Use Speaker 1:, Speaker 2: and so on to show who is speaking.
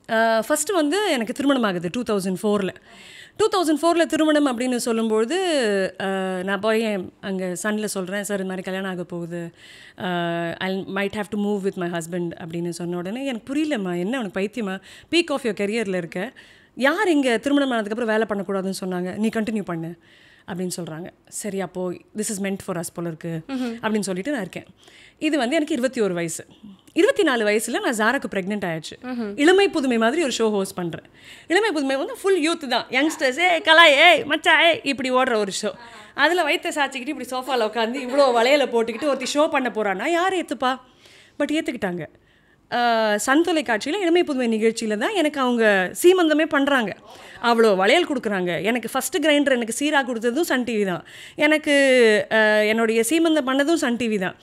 Speaker 1: first வந்து எனக்கு திருமணம் ஆகுது டூ தௌசண்ட் ஃபோரில் டூ தௌசண்ட் ஃபோரில் திருமணம் அப்படின்னு சொல்லும்பொழுது அஹ், நான் போய் அங்கே சன்னில் சொல்கிறேன் சார் இந்த மாதிரி கல்யாணம் ஆக போகுது I might have to move with my husband அப்படின்னு சொன்ன உடனே எனக்கு புரியலம்மா என்ன உனக்கு பைத்தியமா பீக் ஆஃப் யோர் கெரியரில் இருக்க யார் இங்கே திருமணம் ஆனதுக்கப்புறம் வேலை பண்ணக்கூடாதுன்னு சொன்னாங்க நீ கண்டினியூ பண்ணு அப்படின்னு சொல்கிறாங்க சரி அப்போது this is meant for us போல இருக்கு அப்படின்னு சொல்லிட்டு நான் இருக்கேன் இது வந்து எனக்கு இருபத்தி ஒரு வயசு இருபத்தி நாலு வயசில் நான் ஜாராக்கு ப்ரெக்னென்ட் ஆயிடுச்சு இளமை புதுமை மாதிரி ஒரு ஷோ ஹோஸ்ட் பண்ணுறேன் இளமை புதுமை வந்து ஃபுல் யூத் தான் யங்ஸ்டர்ஸ் ஏ கலா ஏ மச்சா ஏ இப்படி ஓடுற ஒரு ஷோ அதில் வயிற்ற சாச்சிக்கிட்டு இப்படி சோஃபாவில் உட்காந்து இவ்வளோ வளையல போட்டுக்கிட்டு ஒருத்தி ஷோ பண்ண போகிறான்னா யார் ஏற்றுப்பா பட் ஏற்றுக்கிட்டாங்க ஆஹ் சன் தொலைக்காட்சியில் இளமை புதுமை நிகழ்ச்சியில் தான் எனக்கு அவங்க சீமந்தமே பண்ணுறாங்க அவ்வளோ வளையல் கொடுக்குறாங்க எனக்கு ஃபஸ்ட்டு கிரைண்டர் எனக்கு சீராக கொடுத்ததும் சன் டிவி தான் எனக்கு ஆஹ் என்னுடைய சீமந்தம் பண்ணதும் சன் டிவி தான்